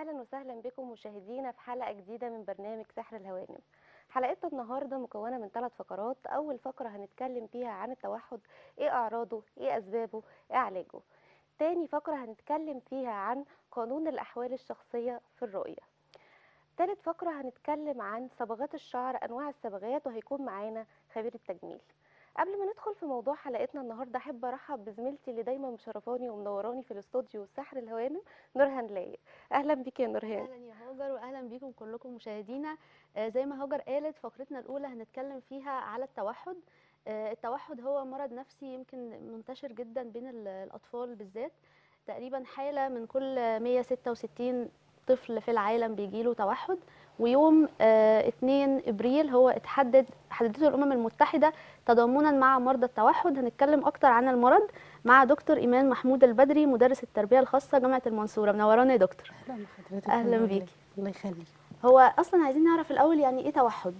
اهلا وسهلا بكم مشاهدينا في حلقه جديده من برنامج سحر الهوانم حلقتنا النهارده مكونه من ثلاث فقرات اول فقره هنتكلم فيها عن التوحد ايه اعراضه ايه اسبابه ايه علاجه تاني فقره هنتكلم فيها عن قانون الاحوال الشخصيه في الرؤيه تالت فقره هنتكلم عن صبغات الشعر انواع الصبغات وهيكون معانا خبير التجميل قبل ما ندخل في موضوع حلقتنا النهارده احب ارحب بزميلتي اللي دايما مشرفاني ومنوراني في الاستوديو سحر الهوانم نورهان لايق اهلا بيك يا نورهان اهلا يا هاجر واهلا بيكم كلكم مشاهدينا آه، زي ما هاجر قالت فقرتنا الاولى هنتكلم فيها على التوحد آه، التوحد هو مرض نفسي يمكن منتشر جدا بين ال- الاطفال بالذات تقريبا حاله من كل 166 طفل في العالم بيجيله توحد ويوم آه، 2 ابريل هو اتحدد حددته الامم المتحده تضامنا مع مرضى التوحد هنتكلم اكتر عن المرض مع دكتور ايمان محمود البدري مدرس التربيه الخاصه جامعه المنصوره منورانا يا دكتور اهلا بحضرتك أهلاً الله بيكي. يخليك. الله يخليك هو اصلا عايزين نعرف الاول يعني ايه توحد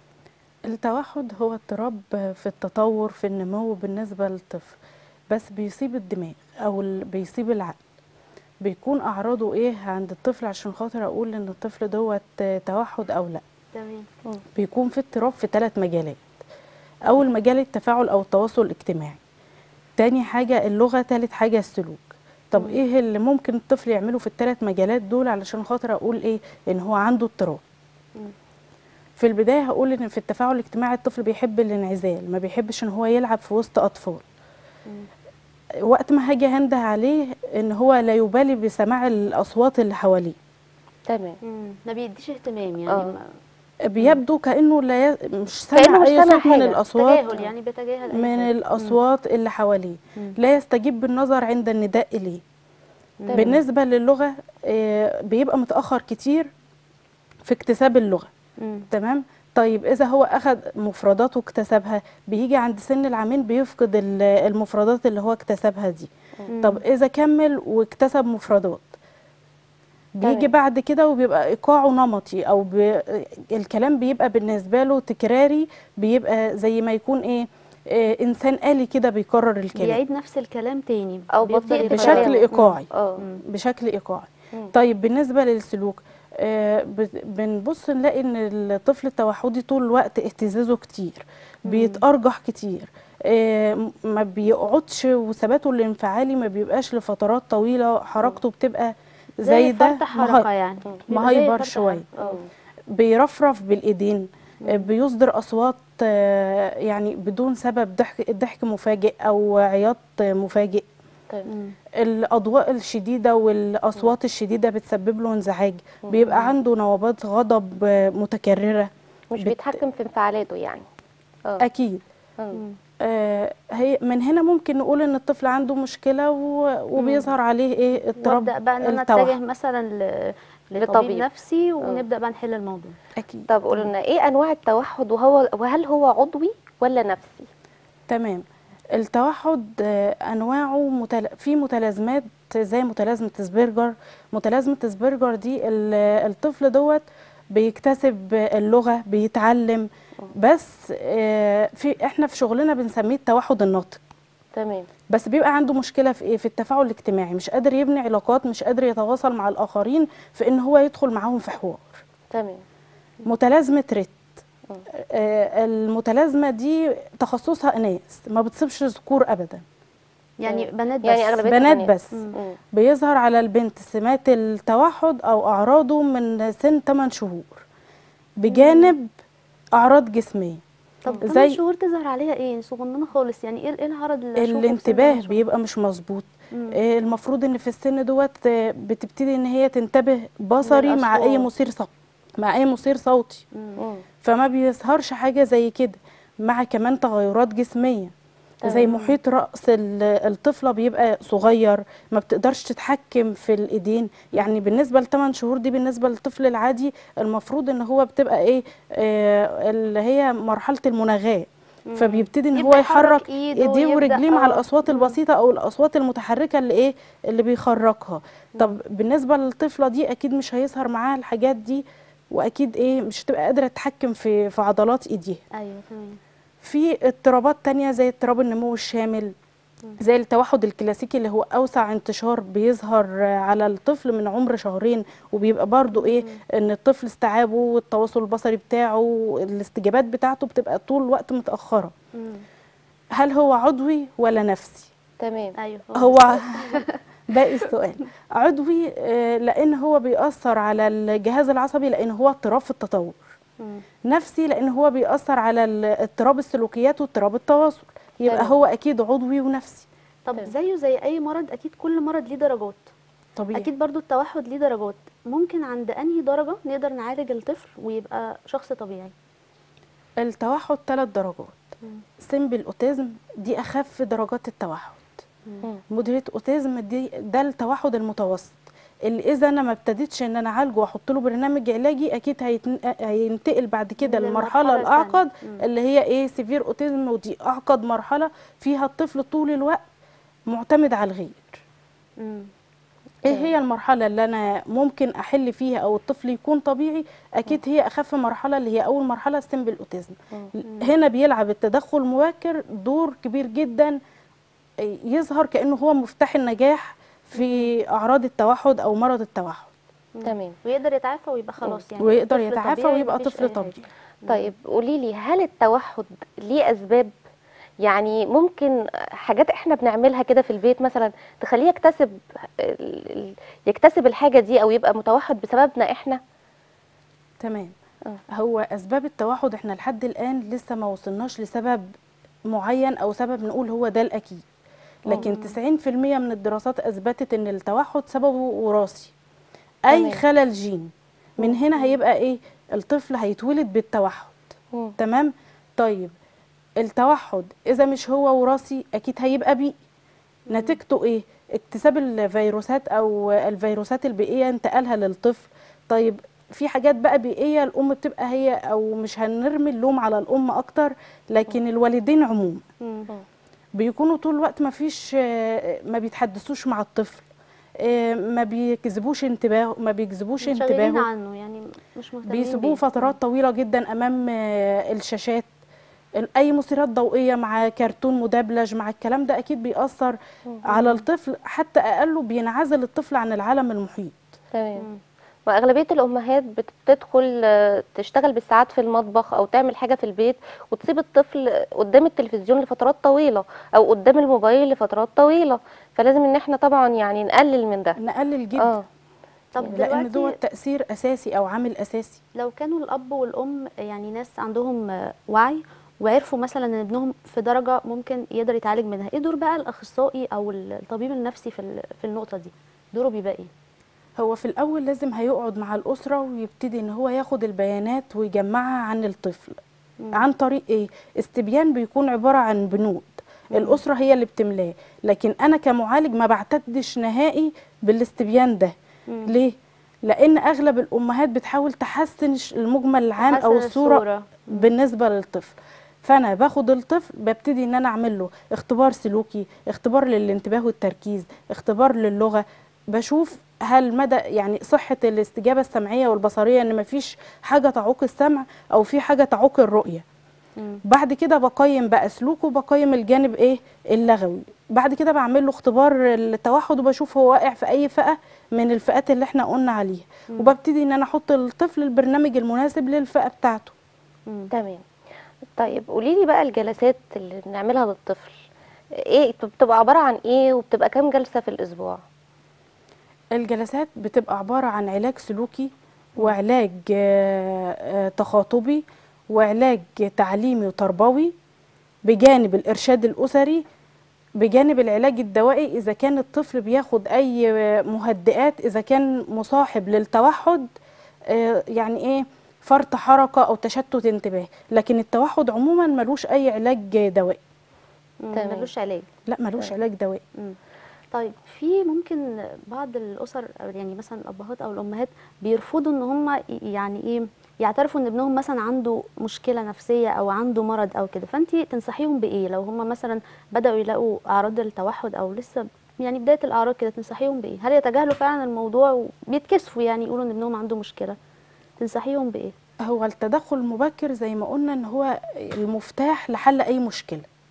التوحد هو اضطراب في التطور في النمو بالنسبه للطفل بس بيصيب الدماغ او ال- بيصيب العقل بيكون اعراضه ايه عند الطفل عشان خاطر اقول ان الطفل دوت توحد او لا تمام بيكون في اضطراب في ثلاث مجالات اول مجال التفاعل او التواصل الاجتماعي تاني حاجه اللغه تالت حاجه السلوك طب مم. ايه اللي ممكن الطفل يعمله في الثلاث مجالات دول علشان خاطر اقول ايه ان هو عنده اضطراب مم. في البدايه هقول ان في التفاعل الاجتماعي الطفل بيحب الانعزال ما بيحبش ان هو يلعب في وسط اطفال مم. وقت ما هاجي هنده عليه ان هو لا يبالي بسماع الاصوات اللي حواليه تمام مم. ما بيديش اهتمام يعني آه. ما- بيبدو كانه لا ي... مش كأنه سامع مش اي سامع صوت من حاجة. الاصوات تجاهل يعني بيتجاهل أي من حاجة. الاصوات اللي حواليه مم. لا يستجيب بالنظر عند النداء اليه مم. بالنسبه للغه آه، بيبقى متاخر كتير في اكتساب اللغه مم. تمام طيب اذا هو اخذ مفردات واكتسبها بيجي عند سن العامين بيفقد ال- المفردات اللي هو اكتسبها دي مم. طب اذا كمل واكتسب مفردات بيجي تمام. بعد كده وبيبقى ايقاعه نمطي او بي الكلام بيبقى بالنسبه له تكراري بيبقى زي ما يكون ايه, إيه انسان آلي كده بيكرر الكلام بيعيد نفس الكلام تاني أو بيفضل بطيء يكرر. بشكل كلامه. ايقاعي اه مم. بشكل ايقاعي مم. طيب بالنسبه للسلوك آه، بت- بنبص نلاقي ان الطفل التوحدي طول الوقت اهتزازه كتير بيتأرجح كتير آه، م- ما بيقعدش وثباته الانفعالي ما بيبقاش لفترات طويله حركته بتبقى زي زايده فرط حركه مهي- يعني مم. بيبقى زي مهيبر فرط شويه حركة. اه بيرفرف بالايدين آه، بيصدر اصوات آه، يعني بدون سبب ضحك ضحك مفاجئ او عياط مفاجئ تمام مم. الاضواء الشديده والاصوات الشديده بتسبب له انزعاج بيبقى عنده نوبات غضب آه، متكرره مش بت- بيتحكم في انفعالاته يعني اه اكيد آه. مم. آه، هي من هنا ممكن نقول ان الطفل عنده مشكله و- وبيظهر عليه ايه اضطراب وابدا بقى ان انا التوحد. اتجه مثلا ل- لطبيب لطبيب. نفسي ونبدا بقى نحل الموضوع اكيد طب قولوا لنا ايه انواع التوحد وهو وهل هو عضوي ولا نفسي تمام التوحد آه، انواعه متل... في متلازمات زي متلازمه سبيرجر متلازمه سبيرجر دي ال- الطفل دوت بيكتسب اللغه بيتعلم بس آه، في احنا في شغلنا بنسميه التوحد الناطق تمام بس بيبقى عنده مشكله في ايه في التفاعل الاجتماعي مش قادر يبني علاقات مش قادر يتواصل مع الاخرين في ان هو يدخل معاهم في حوار تمام متلازمه ريت مم. آه، المتلازمه دي تخصصها اناث ما بتصيبش ذكور ابدا يعني مم. بنات بس يعني أغلبية بنات بنات. بس مم. مم. بيظهر على البنت سمات التوحد او اعراضه من سن 8 شهور بجانب اعراض جسميه طب زي- زي شهور تظهر عليها ايه صغننه خالص يعني ايه ايه العرض اللي أشوفه في سن الانتباه ثمان شهور؟ بيبقى مش مظبوط مم. آه، المفروض ان في السن دوت آه، بتبتدي ان هي تنتبه بصري مع اي للأصوات. مثير صوت مع اي مثير صوتي مم. مم. فما بيظهرش حاجه زي كده مع كمان تغيرات جسميه زي تمام. محيط رأس ال- الطفلة بيبقى صغير ما بتقدرش تتحكم في الإيدين يعني بالنسبة لثمان شهور دي بالنسبة للطفل العادي المفروض إن هو بتبقى إيه آه اللي هي مرحلة المناغاة فبيبتدي إن هو يبدأ يحرك يحرك إيده إيديه ويبدأ- ورجليه مع آه. الأصوات مم. البسيطة أو الأصوات المتحركة اللي إيه اللي بيخرجها طب بالنسبة للطفلة دي أكيد مش هيظهر معاها الحاجات دي وأكيد إيه مش هتبقى قادرة تتحكم في في عضلات إيديها ايوه تمام في اضطرابات تانية زي اضطراب النمو الشامل زي التوحد الكلاسيكي اللي هو اوسع انتشار بيظهر على الطفل من عمر شهرين وبيبقى برضو ايه ان الطفل استيعابه والتواصل البصري بتاعه الاستجابات بتاعته بتبقى طول الوقت متاخره مم. هل هو عضوي ولا نفسي تمام ايوه هو باقي السؤال عضوي آه، لان هو بيأثر على الجهاز العصبي لان هو اضطراب في التطور مم. نفسي لان هو بيأثر على ال- اضطراب السلوكيات واضطراب التواصل يبقى تمام. هو اكيد عضوي ونفسي طب تمام. زيه زي اي مرض اكيد كل مرض ليه درجات طبيعي اكيد برضو التوحد ليه درجات ممكن عند انهي درجه نقدر نعالج الطفل ويبقى شخص طبيعي التوحد ثلاث درجات مم. سيمبل اوتيزم دي اخف درجات التوحد مم. مودريت اوتيزم دي ده التوحد المتوسط اللي اذا انا ما ابتديتش ان انا اعالجه واحط له برنامج علاجي اكيد هيتن- هينتقل بعد كده للمرحلة للمرحله الاعقد التانية. مم. اللي هي ايه سيفير اوتيزم ودي اعقد مرحله فيها الطفل طول الوقت معتمد على الغير مم. ايه هي المرحله اللي انا ممكن احل فيها او الطفل يكون طبيعي اكيد هي اخف مرحله اللي هي اول مرحله السيمبل اوتيزم هنا بيلعب التدخل المبكر دور كبير جدا يظهر كانه هو مفتاح النجاح في اعراض التوحد او مرض التوحد تمام ويقدر يتعافى ويبقى خلاص يعني ويقدر طفل يتعافى طبيعي ويبقى مفيش طفل أي حاجة. طبيعي طيب قولي لي هل التوحد ليه اسباب يعني ممكن حاجات احنا بنعملها كده في البيت مثلا تخليه يكتسب ال- ال- يكتسب الحاجه دي او يبقى متوحد بسببنا احنا تمام آه. هو اسباب التوحد احنا لحد الان لسه ما وصلناش لسبب معين او سبب نقول هو ده الاكيد لكن 90% من الدراسات اثبتت ان التوحد سببه وراثي اي تمام. خلل جين من هنا هيبقى ايه الطفل هيتولد بالتوحد مم. تمام طيب التوحد اذا مش هو وراثي اكيد هيبقى بيئي نتيجته ايه اكتساب الفيروسات او الفيروسات البيئيه انتقالها للطفل طيب في حاجات بقى بيئيه الام بتبقى هي او مش هنرمي اللوم على الام اكتر لكن الوالدين عموما مم. بيكونوا طول الوقت ما فيش آه، ما بيتحدثوش مع الطفل آه، ما بيجذبوش انتباهه ما بيجذبوش منشغلين انتباهه عنه يعني مش مهتمين بيسيبوه بيه. فترات طويلة جدا أمام آه، الشاشات ال- أي مثيرات ضوئية مع كرتون مدبلج مع الكلام ده أكيد بيأثر على الطفل حتى أقله بينعزل الطفل عن العالم المحيط تمام مم. واغلبيه الامهات بتدخل آه، تشتغل بالساعات في المطبخ او تعمل حاجه في البيت وتسيب الطفل قدام التلفزيون لفترات طويله او قدام الموبايل لفترات طويله فلازم ان احنا طبعا يعني نقلل من ده نقلل جدا اه طب لأن دوت دلوقتي تأثير أساسي أو عامل أساسي لو كانوا الاب والام يعني ناس عندهم آه، وعي وعرفوا مثلا ان ابنهم في درجه ممكن يقدر يتعالج منها ايه دور بقى الاخصائي او الطبيب النفسي في ال- في النقطه دي دوره بيبقى ايه هو في الأول لازم هيقعد مع الأسرة ويبتدي إن هو ياخد البيانات ويجمعها عن الطفل مم. عن طريق إيه؟ استبيان بيكون عبارة عن بنود الأسرة هي اللي بتملاه لكن أنا كمعالج ما بعتدش نهائي بالاستبيان ده مم. ليه؟ لأن أغلب الأمهات بتحاول تحسن ش- المجمل العام أو تحسن الصورة, الصورة. بالنسبة للطفل فأنا باخد الطفل ببتدي إن أنا أعمل له اختبار سلوكي اختبار للانتباه والتركيز اختبار للغة بشوف هل مدى يعني صحة الاستجابة السمعية والبصرية إن مفيش حاجة تعوق السمع أو في حاجة تعوق الرؤية مم. بعد كده بقيم بقى سلوكه بقيم الجانب ايه اللغوي بعد كده بعمل له اختبار التوحد وبشوف هو واقع في اي فئه من الفئات اللي احنا قلنا عليها وببتدي ان انا احط للطفل البرنامج المناسب للفئه بتاعته مم. تمام طيب قولي لي بقى الجلسات اللي بنعملها للطفل ايه بتبقى عباره عن ايه وبتبقى كام جلسه في الاسبوع الجلسات بتبقى عباره عن علاج سلوكي وعلاج آه، آه، تخاطبي وعلاج تعليمي وتربوي بجانب الارشاد الاسري بجانب العلاج الدوائي اذا كان الطفل بياخد اي مهدئات اذا كان مصاحب للتوحد آه، يعني ايه فرط حركه او تشتت انتباه لكن التوحد عموما ملوش اي علاج دوائي مم. تمام. ملوش علاج لا ملوش علاج دوائي مم. طيب في ممكن بعض الاسر أو يعني مثلا الابهات او الامهات بيرفضوا ان هم ي- يعني ايه يعترفوا ان ابنهم مثلا عنده مشكله نفسيه او عنده مرض او كده فانت تنصحيهم بايه لو هم مثلا بداوا يلاقوا اعراض التوحد او لسه يعني بدايه الاعراض كده تنصحيهم بايه هل يتجاهلوا فعلا الموضوع وبيتكسفوا يعني يقولوا ان ابنهم عنده مشكله تنصحيهم بايه هو التدخل المبكر زي ما قلنا ان هو المفتاح لحل اي مشكله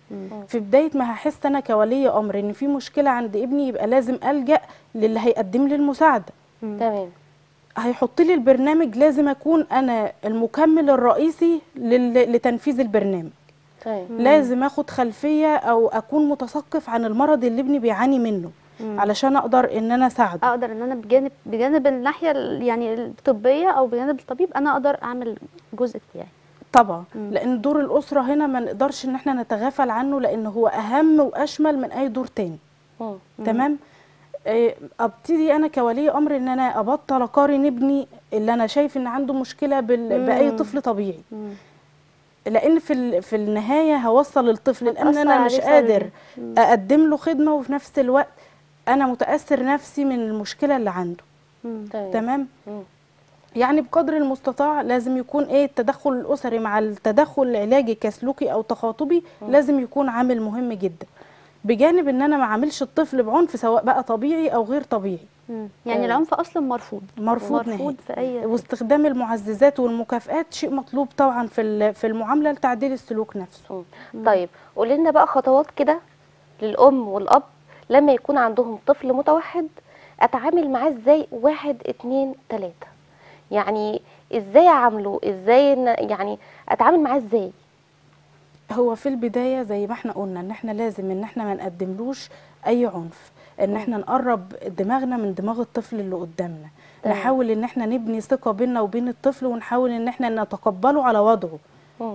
مم. في بدايه ما هحس انا كولي امر ان في مشكله عند ابني يبقى لازم الجا للي هيقدم لي المساعده مم. تمام هيحط لي البرنامج لازم اكون انا المكمل الرئيسي لل- لتنفيذ البرنامج تمام لازم اخد خلفيه او اكون متثقف عن المرض اللي ابني بيعاني منه مم. علشان اقدر ان انا اساعده اقدر ان انا بجانب بجانب الناحيه ال- يعني الطبيه او بجانب الطبيب انا اقدر اعمل الجزء بتاعي طبعا مم. لان دور الاسره هنا ما نقدرش ان احنا نتغافل عنه لان هو اهم واشمل من اي دور تاني مم. تمام إيه، ابتدي انا كولي امر ان انا ابطل اقارن ابني اللي انا شايف ان عنده مشكله بال... باي مم. طفل طبيعي مم. لان في ال... في النهايه هوصل للطفل لان هتأثر انا مش عليه قادر سلبي. مم. اقدم له خدمه وفي نفس الوقت انا متاثر نفسي من المشكله اللي عنده مم. تمام تمام مم. يعني بقدر المستطاع لازم يكون ايه التدخل الاسري مع التدخل العلاجي كسلوكي او تخاطبي لازم يكون عامل مهم جدا بجانب ان انا ما اعملش الطفل بعنف سواء بقى طبيعي او غير طبيعي مم. يعني تمام. العنف اصلا مرفوض مرفوض نهائي مرفوض في اي واستخدام المعززات والمكافآت شيء مطلوب طبعا في ال- في المعامله لتعديل السلوك نفسه مم. طيب قولي لنا بقى خطوات كده للأم والأب لما يكون عندهم طفل متوحد أتعامل معاه إزاي واحد اتنين تلاتة يعني إزاي أعامله إزاي إن- يعني أتعامل معاه إزاي هو في البدايه زي ما احنا قلنا ان احنا لازم ان احنا ما نقدملوش اي عنف ان احنا نقرب دماغنا من دماغ الطفل اللي قدامنا تمام. نحاول ان احنا نبني ثقه بيننا وبين الطفل ونحاول ان احنا نتقبله على وضعه مم.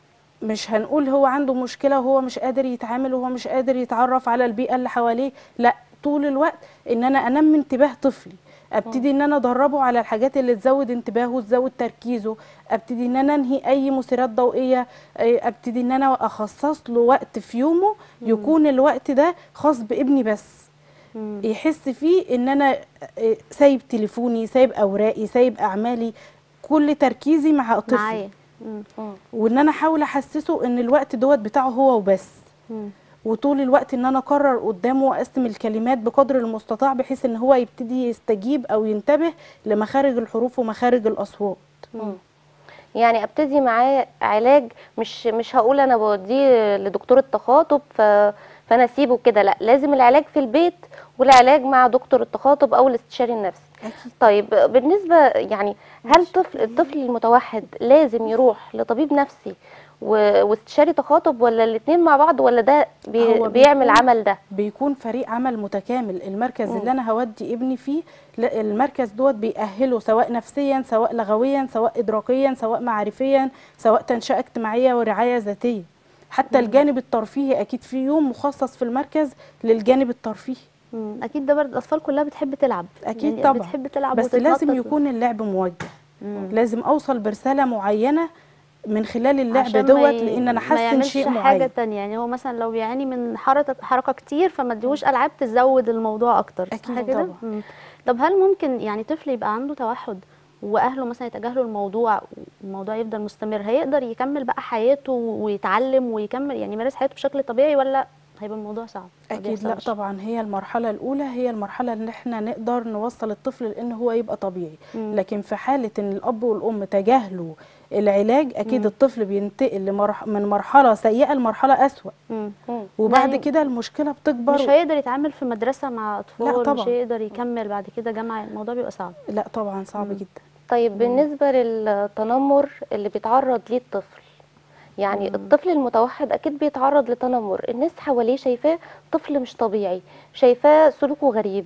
مش هنقول هو عنده مشكله وهو مش قادر يتعامل وهو مش قادر يتعرف على البيئه اللي حواليه لا طول الوقت ان انا انمي انتباه طفلي ابتدي ان انا ادربه على الحاجات اللي تزود انتباهه تزود تركيزه ابتدي ان انا انهي اي مثيرات ضوئيه أي- ابتدي ان انا اخصص له وقت في يومه يكون الوقت ده خاص بابني بس مم. يحس فيه ان انا آه، سايب تليفوني سايب اوراقي سايب اعمالي كل تركيزي مع طفلي معايا مم. مم. وان انا احاول احسسه ان الوقت دوت بتاعه هو وبس مم. وطول الوقت ان انا اكرر قدامه واقسم الكلمات بقدر المستطاع بحيث ان هو يبتدي يستجيب او ينتبه لمخارج الحروف ومخارج الاصوات مم. يعني ابتدي معاه علاج مش مش هقول انا بوديه لدكتور التخاطب ف فانا اسيبه كده لا لازم العلاج في البيت والعلاج مع دكتور التخاطب او الاستشاري النفسي اكيد طيب بالنسبه يعني هل طفل الطفل المتوحد لازم يروح لطبيب نفسي و- واستشاري تخاطب ولا الاثنين مع بعض ولا ده بي هو بيعمل بيكون- عمل ده بيكون فريق عمل متكامل المركز مم. اللي انا هودي ابني فيه لا، المركز دوت بيأهله سواء نفسيا سواء لغويا سواء ادراكيا سواء معرفيا سواء تنشئة اجتماعية ورعاية ذاتية حتى الجانب الترفيهي اكيد في يوم مخصص في المركز للجانب الترفيهي مم. اكيد ده برضه الاطفال كلها بتحب تلعب اكيد يعني طبعا بتحب تلعب بس لازم وتتنطط. يكون اللعب موجه مم. لازم اوصل برساله معينه من خلال اللعب عشان ما دوت ي- لان انا ما احسن يعملش شيء حاجه معين تانية يعني هو مثلا لو بيعاني من حركه حركه كتير فما اديهوش العاب تزود الموضوع اكتر صح أكيد كده طبعا. مم. طب هل ممكن يعني طفل يبقى عنده توحد واهله مثلا يتجاهلوا الموضوع والموضوع يفضل مستمر هيقدر يكمل بقى حياته ويتعلم ويكمل يعني يمارس حياته بشكل طبيعي ولا هيبقى الموضوع صعب ما اكيد لا بيحصلش؟ طبعا هي المرحله الاولى هي المرحله اللي احنا نقدر نوصل الطفل لان هو يبقى طبيعي مم. لكن في حاله ان الاب والام تجاهلوا العلاج اكيد مم. الطفل بينتقل لمرح من مرحله سيئه لمرحله اسوا مم. مم. وبعد يعني كده المشكله بتكبر مش هيقدر يتعامل في مدرسه مع اطفال طبعا. مش هيقدر يكمل بعد كده جامعه الموضوع بيبقى صعب لا طبعا صعب مم. جدا طيب بالنسبة للتنمر اللي بيتعرض ليه الطفل يعني مم. الطفل المتوحد أكيد بيتعرض لتنمر الناس حواليه شايفاه طفل مش طبيعي شايفاه سلوكه غريب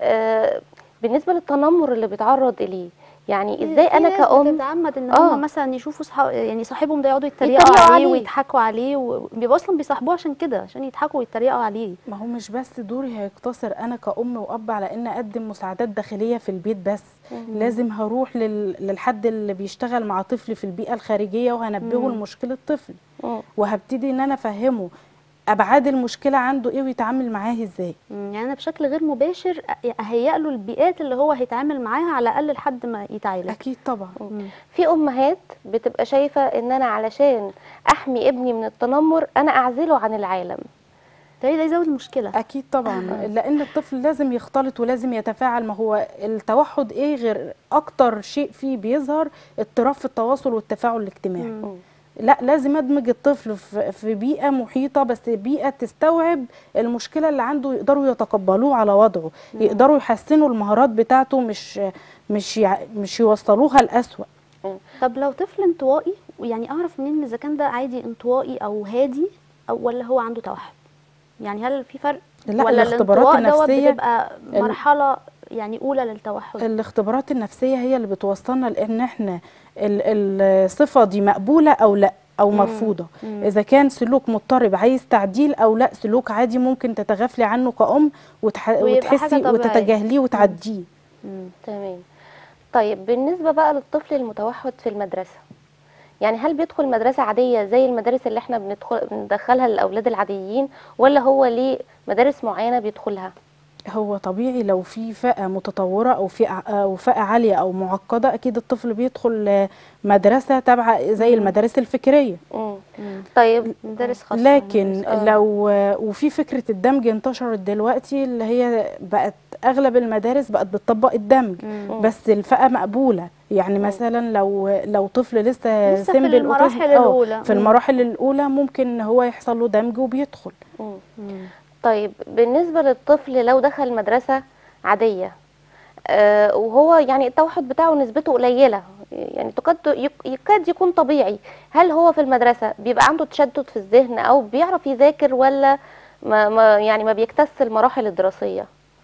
آه بالنسبة للتنمر اللي بيتعرض إليه يعني إزاي في أنا ناس كأم بتتعمد ان آه. هم مثلا يشوفوا صحاب يعني صاحبهم ده يقعدوا يتريقوا يتريقوا عليه, عليه. ويضحكوا عليه وبيبقوا اصلا بيصاحبوه عشان كده عشان يضحكوا ويتريقوا عليه ما هو مش بس دوري هيقتصر انا كأم وأب على ان اقدم مساعدات داخلية في البيت بس مم. لازم هروح لل... للحد اللي بيشتغل مع طفل في البيئة الخارجية وهنبهه مم. لمشكلة طفل مم. وهبتدي ان انا افهمه ابعاد المشكلة عنده ايه ويتعامل معاها ازاي مم، يعني انا بشكل غير مباشر اهيئ له البيئات اللي هو هيتعامل معاها على الاقل لحد ما يتعالج اكيد طبعا مم. في أمهات بتبقى شايفة إن أنا علشان أحمي ابني من التنمر أنا أعزله عن العالم ده ده يزود المشكله اكيد طبعا لان الطفل لازم يختلط ولازم يتفاعل ما هو التوحد ايه غير اكتر شيء فيه بيظهر اضطراب في التواصل والتفاعل الاجتماعي مم. مم. لا لازم ادمج الطفل في في بيئه محيطه بس بيئه تستوعب المشكله اللي عنده يقدروا يتقبلوه على وضعه يقدروا يحسنوا المهارات بتاعته مش مش يع- مش يوصلوها لأسوأ طب لو طفل انطوائي يعني اعرف منين اذا كان ده عادي انطوائي او هادي او ولا هو عنده توحد يعني هل في فرق لا ولا الاختبارات الانطواء دوت النفسيه بتبقى ال- مرحله يعني اولى للتوحد الاختبارات النفسيه هي اللي بتوصلنا لان احنا ال- الصفه دي مقبوله او لا او مرفوضه مم. اذا كان سلوك مضطرب عايز تعديل او لا سلوك عادي ممكن تتغافلي عنه كأم وتح... ويبقى حاجة وتحسي طبيعية. وتتجاهليه وتعديه مم. تمام طيب بالنسبة بقى للطفل المتوحد في المدرسة يعني هل بيدخل مدرسة عادية زي المدارس اللي احنا بندخل بندخلها للأولاد العاديين ولا هو ليه مدارس معينة بيدخلها؟ هو طبيعي لو في فئة متطورة أو فئة أو فئة عالية أو معقدة أكيد الطفل بيدخل آه، مدرسة تابعة زي المدارس الفكرية مم. مم. طيب مدارس خاصه لكن مدارس- آه. لو آه، وفي فكرة الدمج انتشرت دلوقتي اللي هي بقت أغلب المدارس بقت بتطبق الدمج مم. بس الفئة مقبولة يعني مثلا لو لو طفل لسه لسه في سن بالأوتيزم- المراحل آه، الأولى. في مم. المراحل الأولى ممكن هو يحصل له دمج وبيدخل مم. مم. طيب بالنسبة للطفل لو دخل مدرسة عادية آه وهو يعني التوحد بتاعه نسبته قليلة يعني تكاد يك- يكاد يكون طبيعي هل هو في المدرسة بيبقى عنده تشتت في الذهن أو بيعرف يذاكر ولا ما ما يعني ما بيكتس المراحل الدراسية؟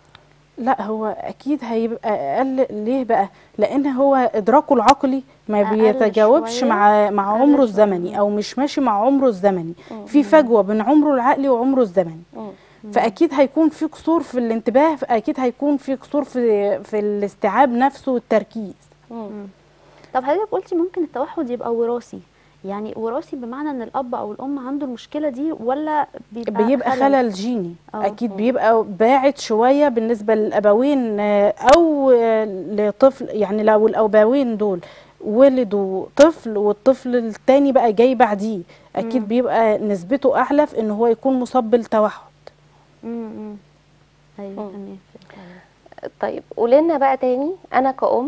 لا هو اكيد هيبقى اقل ليه بقى لان هو ادراكه العقلي ما أقل بيتجاوبش شوية. مع مع أقل عمره شوية. الزمني او مش ماشي مع عمره الزمني مم. في فجوه بين عمره العقلي وعمره الزمني مم. فاكيد هيكون في قصور في الانتباه اكيد هيكون في قصور في في الاستيعاب نفسه والتركيز مم. طب حضرتك قلتي ممكن التوحد يبقى وراثي يعني وراثي بمعنى ان الاب او الام عنده المشكله دي ولا بيبقى, بيبقى خلل جيني آه. اكيد بيبقى باعد شويه بالنسبه للابوين آه، او آه، لطفل يعني لو الابوين دول ولدوا طفل والطفل التاني بقى جاي بعديه اكيد مم. بيبقى نسبته اعلى في ان هو يكون مصاب بالتوحد امم ايوه مم. تمام فهمت عليك. طيب قولنا بقى تاني انا كأم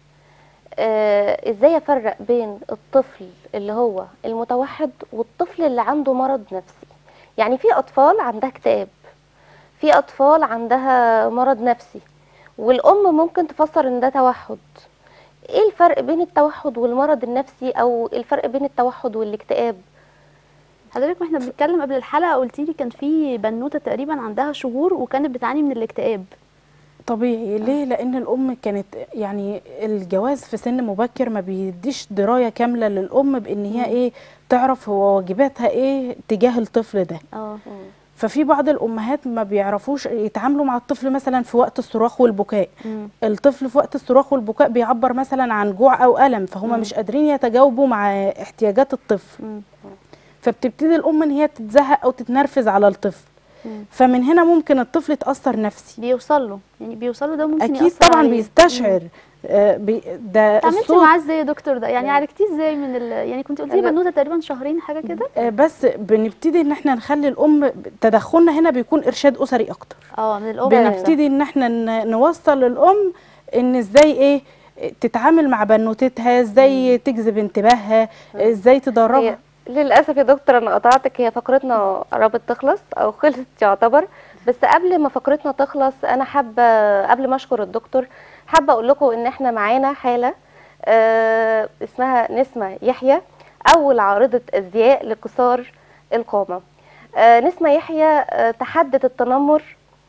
آه ازاي افرق بين الطفل اللي هو المتوحد والطفل اللي عنده مرض نفسي يعني في اطفال عندها اكتئاب في اطفال عندها مرض نفسي والام ممكن تفسر ان ده توحد ايه الفرق بين التوحد والمرض النفسي او الفرق بين التوحد والاكتئاب حضرتك واحنا بنتكلم قبل الحلقه قلتي لي كان في بنوته تقريبا عندها شهور وكانت بتعاني من الاكتئاب طبيعي ليه لان الام كانت يعني الجواز في سن مبكر ما بيديش درايه كامله للام بان هي ايه تعرف هو واجباتها ايه تجاه الطفل ده اه ففي بعض الامهات ما بيعرفوش يتعاملوا مع الطفل مثلا في وقت الصراخ والبكاء مم. الطفل في وقت الصراخ والبكاء بيعبر مثلا عن جوع او الم فهم مش قادرين يتجاوبوا مع احتياجات الطفل مم. فبتبتدي الام ان هي تتزهق او تتنرفز على الطفل مم. فمن هنا ممكن الطفل يتاثر نفسي بيوصل له يعني بيوصل له ده ممكن اكيد يأثر طبعا عليه. بيستشعر آه، بي ده اتعاملتي الصوت معاه ازاي يا دكتور ده يعني عالجتيه ازاي من ال... يعني كنت قلتي لي أنا- بنوته تقريبا شهرين حاجه كده آه، بس بنبتدي ان احنا نخلي الام تدخلنا هنا بيكون ارشاد اسري اكتر اه من الام بنبتدي ان احنا ن- نوصل للام ان ازاي ايه تتعامل مع بنوتتها ازاي تجذب انتباهها ازاي هي تدربها للاسف يا دكتور انا قطعتك هي فقرتنا قربت تخلص او خلصت يعتبر بس قبل ما فقرتنا تخلص انا حابه قبل ما اشكر الدكتور حابه اقول لكم ان احنا معانا حاله آه اسمها نسمه يحيى اول عارضه ازياء لقصار القامه آه نسمه يحيى آه تحدت التنمر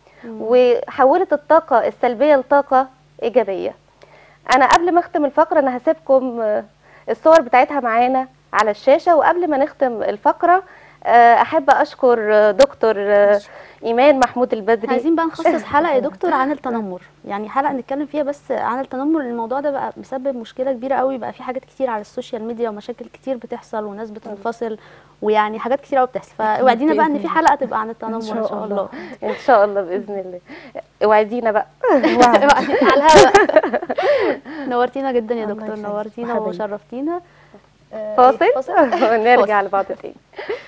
وحولت الطاقه السلبيه لطاقه ايجابيه انا قبل ما اختم الفقره انا هسيبكم آه، الصور بتاعتها معانا على الشاشه وقبل ما نختم الفقره آه، احب اشكر آه، دكتور آه، ايمان محمود البدري عايزين بقى نخصص حلقه يا دكتور عن التنمر يعني حلقه نتكلم فيها بس عن التنمر لأن الموضوع ده بقى مسبب مشكله كبيره قوي بقى في حاجات كتير على السوشيال ميديا ومشاكل كتير بتحصل وناس بتنفصل ويعني حاجات كتير قوي بتحصل فوعدينا بقى ان في حلقه تبقى عن التنمر ان شاء شاء الله. الله ان شاء الله باذن الله اوعدينا بقى وعد. على الهواء نورتينا جدا يا الله دكتور يخليك. نورتينا حبيبي. وشرفتينا آه، فاصل إيه؟ ونرجع لبعض تاني